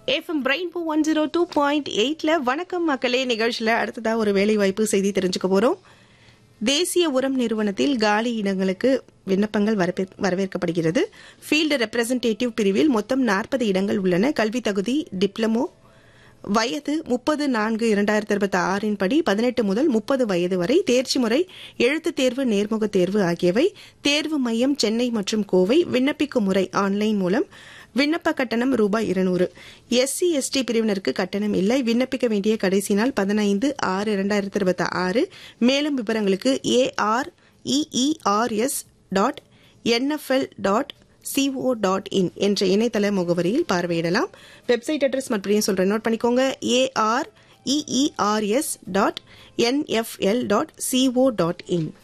FM brain one zero two point எயிட்ல வணக்கம் மக்களே நிகழ்ச்சியில அடுத்ததா ஒரு வேலை வாய்ப்பு செய்தி தெரிஞ்சுக்க போறோம் தேசிய உரம் நிறுவனத்தில் காலி இடங்களுக்கு விண்ணப்பங்கள் வரவேற்- வரவேற்கப்படுகிறது ஃபீல்டு ரெப்ரசன்டேட்டிவ் பிரிவில் மொத்தம் நாற்பது இடங்கள் உள்ளன கல்வி தகுதி டிப்ளமோ வயது முப்பது நான்கு இரண்டாயிரத்தி இருபத்தி ஆறின் படி பதினெட்டு முதல் முப்பது வயது வரை தேர்ச்சி முறை எழுத்துத் தேர்வு நேர்முக தேர்வு ஆகியவை தேர்வு மையம் சென்னை மற்றும் கோவை விண்ணப்பிக்கும் முறை ஆன்லைன் மூலம் விண்ணப்ப கட்டணம் ரூபாய் இருநூறு எஸ்சி எஸ்டி பிரிவினருக்கு கட்டணம் இல்லை விண்ணப்பிக்க வேண்டிய கடைசி நாள் பதினைந்து ஆறு இரண்டாயிரத்தி இருபத்தி ஆறு மேலும் விவரங்களுக்கு AR EERS dot NFL dot CO dot in என்ற இணையதள முகவரியில் பார்வையிடலாம் வெப்சைட் அட்ரஸ் மறுபடியும் சொல்றேன் நோட் பண்ணிக்கோங்க AR EERS dot NFL dot CO dot இன்